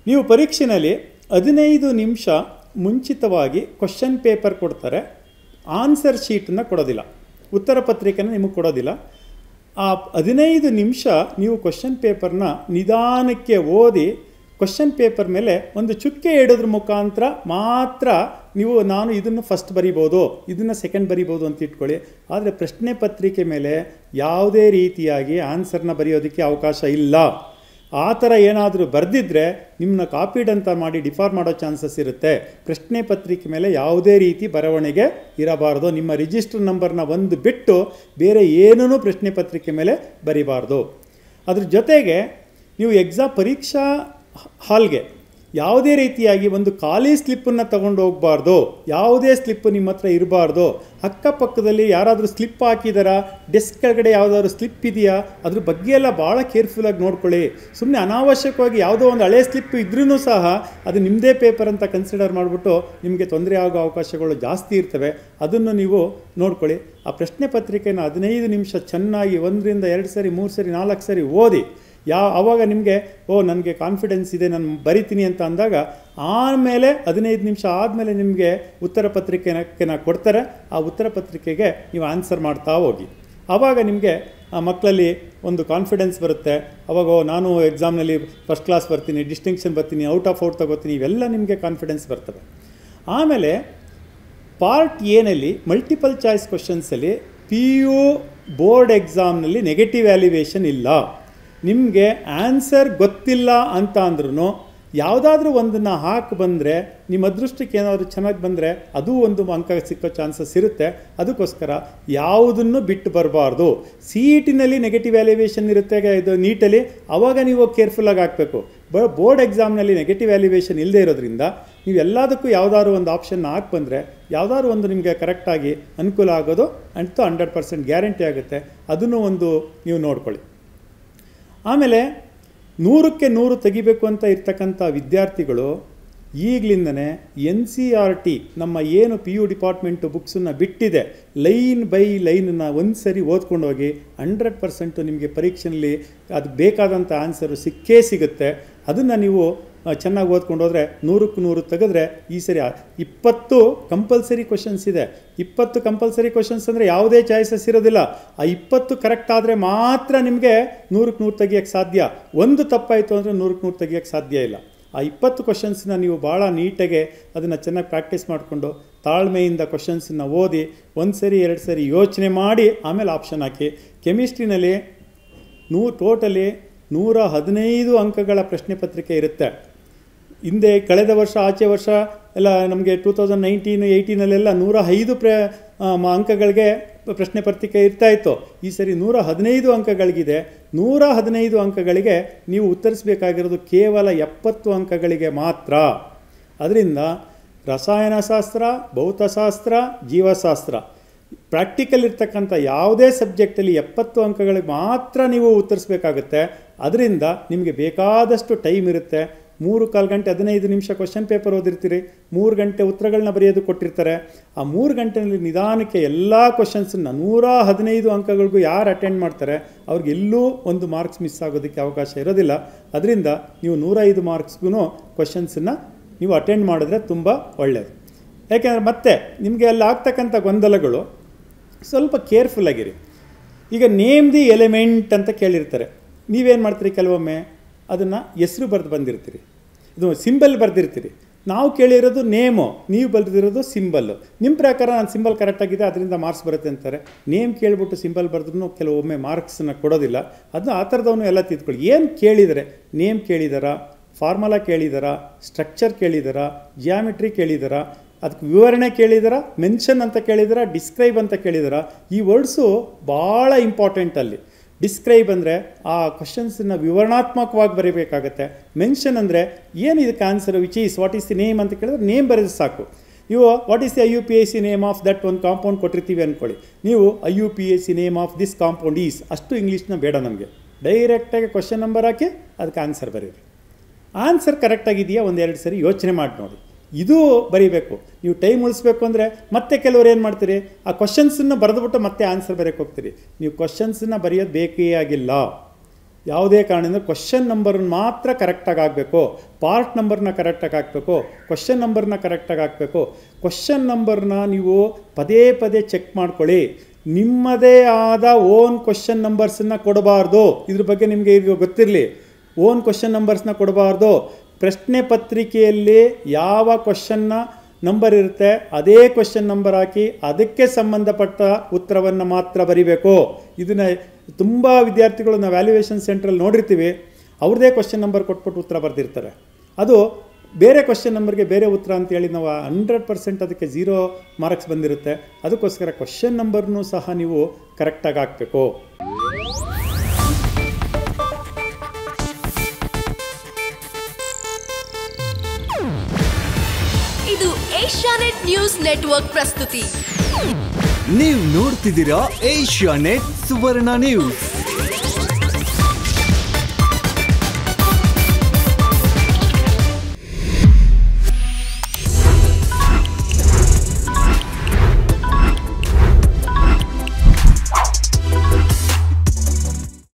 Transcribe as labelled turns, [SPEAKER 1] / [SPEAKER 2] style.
[SPEAKER 1] ನೀವು ಪರೀಕ್ಷೆಯಲ್ಲಿ ಹದಿನೈದು ನಿಮಿಷ ಮುಂಚಿತವಾಗಿ ಕ್ವಶನ್ ಪೇಪರ್ ಕೊಡ್ತಾರೆ ಆನ್ಸರ್ ಶೀಟನ್ನು ಕೊಡೋದಿಲ್ಲ ಉತ್ತರ ಪತ್ರಿಕೆನ ನಿಮಗೆ ಕೊಡೋದಿಲ್ಲ ಆ ಹದಿನೈದು ನಿಮಿಷ ನೀವು ಕ್ವಶನ್ ಪೇಪರ್ನ ನಿಧಾನಕ್ಕೆ ಓದಿ ಕ್ವಶನ್ ಪೇಪರ್ ಮೇಲೆ ಒಂದು ಚುಕ್ಕೆ ಇಡೋದ್ರ ಮುಖಾಂತರ ಮಾತ್ರ ನೀವು ನಾನು ಇದನ್ನು ಫಸ್ಟ್ ಬರಿಬೋದು ಇದನ್ನು ಸೆಕೆಂಡ್ ಬರಿಬೋದು ಅಂತ ಇಟ್ಕೊಳ್ಳಿ ಆದರೆ ಪ್ರಶ್ನೆ ಪತ್ರಿಕೆ ಮೇಲೆ ಯಾವುದೇ ರೀತಿಯಾಗಿ ಆನ್ಸರ್ನ ಬರೆಯೋದಕ್ಕೆ ಅವಕಾಶ ಇಲ್ಲ ಆ ಥರ ಏನಾದರೂ ಬರೆದಿದ್ರೆ ನಿಮ್ಮನ್ನ ಕಾಪಿಡ್ ಅಂತ ಮಾಡಿ ಡಿಫಾರ್ ಮಾಡೋ ಚಾನ್ಸಸ್ ಇರುತ್ತೆ ಪ್ರಶ್ನೆ ಪತ್ರಿಕೆ ಮೇಲೆ ಯಾವುದೇ ರೀತಿ ಬರವಣಿಗೆ ಇರಬಾರ್ದು ನಿಮ್ಮ ರಿಜಿಸ್ಟರ್ ನಂಬರ್ನ ಒಂದು ಬಿಟ್ಟು ಬೇರೆ ಏನೂ ಪ್ರಶ್ನೆ ಪತ್ರಿಕೆ ಮೇಲೆ ಬರಿಬಾರ್ದು ಅದ್ರ ಜೊತೆಗೆ ನೀವು ಎಕ್ಸಾಮ್ ಪರೀಕ್ಷಾ ಹಾಲ್ಗೆ ಯಾವುದೇ ರೀತಿಯಾಗಿ ಒಂದು ಖಾಲಿ ಸ್ಲಿಪ್ಪನ್ನು ತಗೊಂಡು ಹೋಗಬಾರ್ದು ಯಾವುದೇ ಸ್ಲಿಪ್ ನಿಮ್ಮ ಹತ್ರ ಇರಬಾರ್ದು ಅಕ್ಕಪಕ್ಕದಲ್ಲಿ ಯಾರಾದರೂ ಸ್ಲಿಪ್ ಹಾಕಿದಾರಾ ಡೆಸ್ಕ್ ಕೆಳಗಡೆ ಯಾವುದಾದ್ರು ಸ್ಲಿಪ್ ಇದೆಯಾ ಅದ್ರ ಬಗ್ಗೆ ಎಲ್ಲ ಭಾಳ ಕೇರ್ಫುಲ್ಲಾಗಿ ನೋಡ್ಕೊಳ್ಳಿ ಸುಮ್ಮನೆ ಅನಾವಶ್ಯಕವಾಗಿ ಯಾವುದೋ ಒಂದು ಹಳೆ ಸ್ಲಿಪ್ ಇದ್ರೂ ಸಹ ಅದು ನಿಮ್ಮದೇ ಪೇಪರ್ ಅಂತ ಕನ್ಸಿಡರ್ ಮಾಡಿಬಿಟ್ಟು ನಿಮಗೆ ತೊಂದರೆ ಆಗೋ ಅವಕಾಶಗಳು ಜಾಸ್ತಿ ಇರ್ತವೆ ಅದನ್ನು ನೀವು ನೋಡ್ಕೊಳ್ಳಿ ಆ ಪ್ರಶ್ನೆ ಪತ್ರಿಕೆನ ಹದಿನೈದು ನಿಮಿಷ ಚೆನ್ನಾಗಿ ಒಂದರಿಂದ ಎರಡು ಸರಿ ಮೂರು ಸರಿ ನಾಲ್ಕು ಸರಿ ಓದಿ ಯಾವ ಆವಾಗ ನಿಮಗೆ ಓ ನನಗೆ ಕಾನ್ಫಿಡೆನ್ಸ್ ಇದೆ ನಾನು ಬರಿತೀನಿ ಅಂತ ಅಂದಾಗ ಆಮೇಲೆ ಹದಿನೈದು ನಿಮಿಷ ಆದಮೇಲೆ ನಿಮಗೆ ಉತ್ತರ ಪತ್ರಿಕೆನ ಕೊಡ್ತಾರೆ ಆ ಉತ್ತರ ಪತ್ರಿಕೆಗೆ ನೀವು ಆನ್ಸರ್ ಮಾಡ್ತಾ ಹೋಗಿ ಆವಾಗ ನಿಮಗೆ ಆ ಮಕ್ಕಳಲ್ಲಿ ಒಂದು ಕಾನ್ಫಿಡೆನ್ಸ್ ಬರುತ್ತೆ ಅವಾಗ ಓ, ನಾನು ಎಕ್ಸಾಮ್ನಲ್ಲಿ ಫಸ್ಟ್ ಕ್ಲಾಸ್ ಬರ್ತೀನಿ ಡಿಸ್ಟಿಂಕ್ಷನ್ ಬರ್ತೀನಿ ಔಟ್ ಆಫ್ ಔಟ್ ತಗೋತೀನಿ ಇವೆಲ್ಲ ನಿಮಗೆ ಕಾನ್ಫಿಡೆನ್ಸ್ ಬರ್ತವೆ ಆಮೇಲೆ ಪಾರ್ಟ್ ಎನಲ್ಲಿ ಮಲ್ಟಿಪಲ್ ಚಾಯ್ಸ್ ಕ್ವಶನ್ಸಲ್ಲಿ ಪಿ ಯು ಬೋರ್ಡ್ ಎಕ್ಸಾಮ್ನಲ್ಲಿ ನೆಗೆಟಿವ್ ವ್ಯಾಲ್ಯುವೇಷನ್ ಇಲ್ಲ ನಿಮಗೆ ಆನ್ಸರ್ ಗೊತ್ತಿಲ್ಲ ಅಂತ ಅಂದ್ರೂ ಯಾವುದಾದ್ರೂ ಒಂದನ್ನು ಹಾಕಿ ಬಂದರೆ ನಿಮ್ಮ ಅದೃಷ್ಟಕ್ಕೆ ಏನಾದರೂ ಚೆನ್ನಾಗಿ ಬಂದರೆ ಅದು ಒಂದು ಅಂಕ ಸಿಕ್ಕೋ ಚಾನ್ಸಸ್ ಇರುತ್ತೆ ಅದಕ್ಕೋಸ್ಕರ ಯಾವುದನ್ನು ಬಿಟ್ಟು ಬರಬಾರ್ದು ಸಿ ಇ ಟಿನಲ್ಲಿ ನೆಗೆಟಿವ್ ವ್ಯಾಲ್ಯುವೇಷನ್ ಇರುತ್ತೆ ಇದು ನೀಟಲ್ಲಿ ಆವಾಗ ನೀವು ಕೇರ್ಫುಲ್ಲಾಗಿ ಹಾಕಬೇಕು ಬ ಬೋರ್ಡ್ ಎಕ್ಸಾಮ್ನಲ್ಲಿ ನೆಗೆಟಿವ್ ವ್ಯಾಲ್ಯುವೇಷನ್ ಇಲ್ಲದೆ ಇರೋದ್ರಿಂದ ನೀವು ಎಲ್ಲದಕ್ಕೂ ಯಾವುದಾದ್ರು ಒಂದು ಆಪ್ಷನ್ನ ಹಾಕಿ ಬಂದರೆ ಯಾವುದಾದ್ರು ಒಂದು ನಿಮಗೆ ಕರೆಕ್ಟಾಗಿ ಅನುಕೂಲ ಆಗೋದು ಅಂತೂ ಹಂಡ್ರೆಡ್ ಪರ್ಸೆಂಟ್ ಗ್ಯಾರಂಟಿ ಆಗುತ್ತೆ ಅದನ್ನು ಒಂದು ನೀವು ನೋಡ್ಕೊಳ್ಳಿ ಆಮೇಲೆ ನೂರಕ್ಕೆ ನೂರು ತೆಗಿಬೇಕು ಅಂತ ಇರ್ತಕ್ಕಂಥ ವಿದ್ಯಾರ್ಥಿಗಳು ಈಗಲಿಂದನೇ ಎನ್ ಸಿ ಆರ್ ಟಿ ನಮ್ಮ ಏನು ಪಿ ಯು ಡಿಪಾರ್ಟ್ಮೆಂಟು ಬುಕ್ಸನ್ನು ಬಿಟ್ಟಿದೆ ಲೈನ್ ಬೈ ಲೈನನ್ನು ಒಂದು ಸರಿ ಓದ್ಕೊಂಡು ಹೋಗಿ ಹಂಡ್ರೆಡ್ ಪರ್ಸೆಂಟು ನಿಮಗೆ ಪರೀಕ್ಷೆಯಲ್ಲಿ ಅದು ಬೇಕಾದಂಥ ಆನ್ಸರು ಸಿಕ್ಕೇ ಸಿಗುತ್ತೆ ಅದನ್ನು ನೀವು ಆ, ಚೆನ್ನಾಗಿ ಓದ್ಕೊಂಡು ಹೋದರೆ ನೂರಕ್ಕೆ ನೂರು ತೆಗೆದ್ರೆ ಈ ಸರಿ ಆ- ಇಪ್ಪತ್ತು ಕಂಪಲ್ಸರಿ ಕ್ವಶನ್ಸ್ ಇದೆ ಇಪ್ಪತ್ತು ಕಂಪಲ್ಸರಿ ಕ್ವಶನ್ಸ್ ಅಂದರೆ ಯಾವುದೇ ಚಾಯ್ಸಸ್ ಇರೋದಿಲ್ಲ ಆ ಇಪ್ಪತ್ತು ಕರೆಕ್ಟ್ ಆದರೆ ಮಾತ್ರ ನಿಮಗೆ ನೂರಕ್ಕೆ ನೂರು ತೆಗಿಯೋಕ್ಕೆ ಸಾಧ್ಯ ಒಂದು ತಪ್ಪಾಯಿತು ಅಂದರೆ ನೂರಕ್ಕೆ ನೂರು ತೆಗಿಯೋಕ್ಕೆ ಸಾಧ್ಯ ಇಲ್ಲ ಆ ಇಪ್ಪತ್ತು ಕ್ವಶನ್ಸ್ನ ನೀವು ಭಾಳ ನೀಟಾಗೆ ಅದನ್ನು ಚೆನ್ನಾಗಿ ಪ್ರಾಕ್ಟೀಸ್ ಮಾಡಿಕೊಂಡು ತಾಳ್ಮೆಯಿಂದ ಕ್ವಶನ್ಸನ್ನ ಓದಿ ಒಂದು ಸರಿ ಎರಡು ಸರಿ ಯೋಚನೆ ಮಾಡಿ ಆಮೇಲೆ ಆಪ್ಷನ್ ಹಾಕಿ ಕೆಮಿಸ್ಟ್ರಿನಲ್ಲಿ ನೂ ಟೋಟಲಿ ನೂರ ಹದಿನೈದು ಅಂಕಗಳ ಪ್ರಶ್ನೆ ಪತ್ರಿಕೆ ಇರುತ್ತೆ ಹಿಂದೆ ಕಳೆದ ವರ್ಷ ಆಚೆ ವರ್ಷ ಎಲ್ಲ ನಮಗೆ ಟೂ ತೌಸಂಡ್ ನೈನ್ಟೀನ್ ಏಯ್ಟೀನಲ್ಲೆಲ್ಲ ನೂರ ಐದು ಪ್ರ ಆ, ಮ- ಅಂಕಗಳಿಗೆ ಪ್ರಶ್ನೆ ಪತ್ರಿಕೆ ಇರ್ತಾ ಇತ್ತು ಈ ಸರಿ ನೂರ ಹದಿನೈದು ಅಂಕಗಳಿಗಿದೆ ನೂರ ಹದಿನೈದು ಅಂಕಗಳಿಗೆ ನೀವು ಉತ್ತರಿಸಬೇಕಾಗಿರೋದು ಕೇವಲ ಎಪ್ಪತ್ತು ಅಂಕಗಳಿಗೆ ಮಾತ್ರ ಅದರಿಂದ ರಸಾಯನಶಾಸ್ತ್ರ ಭೌತಶಾಸ್ತ್ರ ಜೀವಶಾಸ್ತ್ರ ಪ್ರಾಕ್ಟಿಕಲ್ ಇರ್ತಕ್ಕಂಥ ಯಾವುದೇ ಸಬ್ಜೆಕ್ಟಲ್ಲಿ ಎಪ್ಪತ್ತು ಅಂಕಗಳಿಗೆ ಮಾತ್ರ ನೀವು ಉತ್ತರಿಸಬೇಕಾಗುತ್ತೆ ಅದರಿಂದ ನಿಮಗೆ ಬೇಕಾದಷ್ಟು ಟೈಮ್ ಇರುತ್ತೆ ಮೂರು ಕಾಲು ಗಂಟೆ ಹದಿನೈದು ನಿಮಿಷ ಕ್ವಶನ್ ಪೇಪರ್ ಓದಿರ್ತೀರಿ ಮೂರು ಗಂಟೆ ಉತ್ತರಗಳನ್ನ ಬರೆಯೋದು ಕೊಟ್ಟಿರ್ತಾರೆ ಆ ಮೂರು ಗಂಟೆಯಲ್ಲಿ ನಿಧಾನಕ್ಕೆ ಎಲ್ಲ ಕ್ವಶನ್ಸನ್ನ ನೂರ ಹದಿನೈದು ಅಂಕಗಳಿಗೂ ಯಾರು ಅಟೆಂಡ್ ಮಾಡ್ತಾರೆ ಅವ್ರಿಗೆ ಎಲ್ಲೂ ಒಂದು ಮಾರ್ಕ್ಸ್ ಮಿಸ್ ಆಗೋದಕ್ಕೆ ಅವಕಾಶ ಇರೋದಿಲ್ಲ ಅದರಿಂದ ನೀವು ನೂರೈದು ಮಾರ್ಕ್ಸ್ಗೂ ಕ್ವಶನ್ಸನ್ನು ನೀವು ಅಟೆಂಡ್ ಮಾಡಿದ್ರೆ ತುಂಬ ಒಳ್ಳೆಯದು ಯಾಕೆಂದರೆ ಮತ್ತೆ ನಿಮಗೆ ಅಲ್ಲಿ ಆಗ್ತಕ್ಕಂಥ ಗೊಂದಲಗಳು ಸ್ವಲ್ಪ ಕೇರ್ಫುಲ್ ಆಗಿರಿ ಈಗ ನೇಮ್ ದಿ ಎಲಿಮೆಂಟ್ ಅಂತ ಕೇಳಿರ್ತಾರೆ ನೀವೇನು ಮಾಡ್ತೀರಿ ಕೆಲವೊಮ್ಮೆ ಅದನ್ನು ಹೆಸರು ಬರೆದು ಬಂದಿರ್ತೀರಿ ಇದು ಸಿಂಬಲ್ ಬರೆದಿರ್ತೀರಿ ನಾವು ಕೇಳಿರೋದು ನೇಮು ನೀವು ಬರೆದಿರೋದು ಸಿಂಬಲ್ಲು ನಿಮ್ಮ ಪ್ರಕಾರ ನಾನು ಸಿಂಬಲ್ ಕರೆಕ್ಟಾಗಿದೆ ಅದರಿಂದ ಮಾರ್ಕ್ಸ್ ಬರುತ್ತೆ ಅಂತಾರೆ ನೇಮ್ ಕೇಳಿಬಿಟ್ಟು ಸಿಂಬಲ್ ಬರೆದ್ರೂ ಕೆಲವೊಮ್ಮೆ ಮಾರ್ಕ್ಸನ್ನು ಕೊಡೋದಿಲ್ಲ ಅದನ್ನ ಆ ಥರದವನು ಎಲ್ಲ ತಿದ್ಕೊಳ್ಳಿ ಏನು ಕೇಳಿದರೆ ನೇಮ್ ಕೇಳಿದಾರಾ ಫಾರ್ಮುಲಾ ಕೇಳಿದಾರಾ ಸ್ಟ್ರಕ್ಚರ್ ಕೇಳಿದಾರಾ ಜಿಯಾಮಿಟ್ರಿ ಕೇಳಿದಾರಾ ಅದಕ್ಕೆ ವಿವರಣೆ ಕೇಳಿದಾರ ಮೆನ್ಷನ್ ಅಂತ ಕೇಳಿದಾರ ಡಿಸ್ಕ್ರೈಬ್ ಅಂತ ಕೇಳಿದಾರ ಈ ವರ್ಡ್ಸು ಭಾಳ ಇಂಪಾರ್ಟೆಂಟ್ ಅಲ್ಲಿ ಡಿಸ್ಕ್ರೈಬ್ ಅಂದರೆ ಆ ಕ್ವಶನ್ಸನ್ನು ವಿವರಣಾತ್ಮಕವಾಗಿ ಬರೀಬೇಕಾಗತ್ತೆ ಮೆನ್ಷನ್ ಅಂದರೆ ಏನು ಇದಕ್ಕೆ answer which is what is the name ಅಂತ ಕೇಳಿದ್ರೆ ನೇಮ್ ಬರೆದ್ರೆ ಸಾಕು ನೀವು what is the I U P S C name of that ಒಂದು ಕಾಂಪೌಂಡ್ ಕೊಟ್ಟಿರ್ತೀವಿ ಅಂದ್ಕೊಳ್ಳಿ ನೀವು I U P S C name of this compound is ಅಷ್ಟು ಇಂಗ್ಲೀಷ್ನ ಬೇಡ ನಮಗೆ ಡೈರೆಕ್ಟಾಗಿ ಕ್ವಶನ್ ನಂಬರ್ ಹಾಕಿ ಅದಕ್ಕೆ ಆನ್ಸರ್ ಬರೀರಿ ಆನ್ಸರ್ ಕರೆಕ್ಟಾಗಿದೆಯಾ ಒಂದೆರಡು ಸರಿ ಯೋಚನೆ ಮಾಡಿ ನೋಡಿ ಇದು ಬರೀಬೇಕು ನೀವು ಟೈಮ್ ಉಳಿಸ್ಬೇಕು ಅಂದರೆ ಮತ್ತೆ ಕೆಲವರು ಏನು ಮಾಡ್ತೀರಿ ಆ ಕ್ವಶನ್ಸನ್ನು ಬರೆದುಬಿಟ್ಟು ಮತ್ತೆ ಆನ್ಸರ್ ಬರೆಯೋಕೆ ಹೋಗ್ತೀರಿ ನೀವು ಕ್ವಶನ್ಸನ್ನು ಬರೆಯೋದು ಬೇಕೇ ಆಗಿಲ್ಲ ಯಾವುದೇ ಕಾರಣದಿಂದ ಕ್ವಶನ್ ನಂಬರ್ನ ಮಾತ್ರ ಕರೆಕ್ಟಾಗಿ ಹಾಕಬೇಕು ಪಾರ್ಟ್ ನಂಬರ್ನ ಕರೆಕ್ಟಾಗಿ ಹಾಕಬೇಕು ಕ್ವಶನ್ ನಂಬರ್ನ ಕರೆಕ್ಟಾಗಿ ಹಾಕಬೇಕು ಕ್ವಶನ್ ನಂಬರ್ನ ನೀವು ಪದೇ ಪದೇ ಚೆಕ್ ಮಾಡ್ಕೊಳ್ಳಿ ನಿಮ್ಮದೇ ಆದ ಓನ್ ಕ್ವಶನ್ ನಂಬರ್ಸನ್ನು ಕೊಡಬಾರ್ದು ಇದ್ರ ಬಗ್ಗೆ ನಿಮಗೆ ಈಗ ಗೊತ್ತಿರಲಿ ಓನ್ ಕ್ವಶನ್ ನಂಬರ್ಸ್ನ ಕೊಡಬಾರ್ದು ಪ್ರಶ್ನೆ ಪತ್ರಿಕೆಯಲ್ಲಿ ಯಾವ ಕ್ವಶನ್ನ ನಂಬರ್ ಇರುತ್ತೆ ಅದೇ ಕ್ವಶನ್ ನಂಬರ್ ಹಾಕಿ ಅದಕ್ಕೆ ಸಂಬಂಧಪಟ್ಟ ಉತ್ತರವನ್ನು ಮಾತ್ರ ಬರಿಬೇಕು ಇದನ್ನು ತುಂಬ ವಿದ್ಯಾರ್ಥಿಗಳು ನಾವು ವ್ಯಾಲ್ಯೂಯೇಷನ್ ಸೆಂಟ್ರಲ್ಲಿ ನೋಡಿರ್ತೀವಿ ಅವ್ರದ್ದೇ ಕ್ವಶನ್ ನಂಬರ್ ಕೊಟ್ಬಿಟ್ಟು ಉತ್ತರ ಬರೆದಿರ್ತಾರೆ ಅದು ಬೇರೆ ಕ್ವಶನ್ ನಂಬರ್ಗೆ ಬೇರೆ ಉತ್ತರ ಅಂತೇಳಿ ನಾವು ಹಂಡ್ರೆಡ್ ಪರ್ಸೆಂಟ್ ಅದಕ್ಕೆ ಝೀರೋ ಮಾರ್ಕ್ಸ್ ಬಂದಿರುತ್ತೆ ಅದಕ್ಕೋಸ್ಕರ ಕ್ವಶನ್ ನಂಬರ್ನೂ ಸಹ ನೀವು ಕರೆಕ್ಟಾಗಿ ಹಾಕಬೇಕು
[SPEAKER 2] ಇದು ಏಷ್ಯಾನೆಟ್ ನ್ಯೂಸ್ ನೆಟ್ವರ್ಕ್ ಪ್ರಸ್ತುತಿ
[SPEAKER 3] ನೀವು ನೋಡ್ತಿದ್ದೀರಾ ಏಷ್ಯಾ ನೆಟ್ ಸುವರ್ಣ ನ್ಯೂಸ್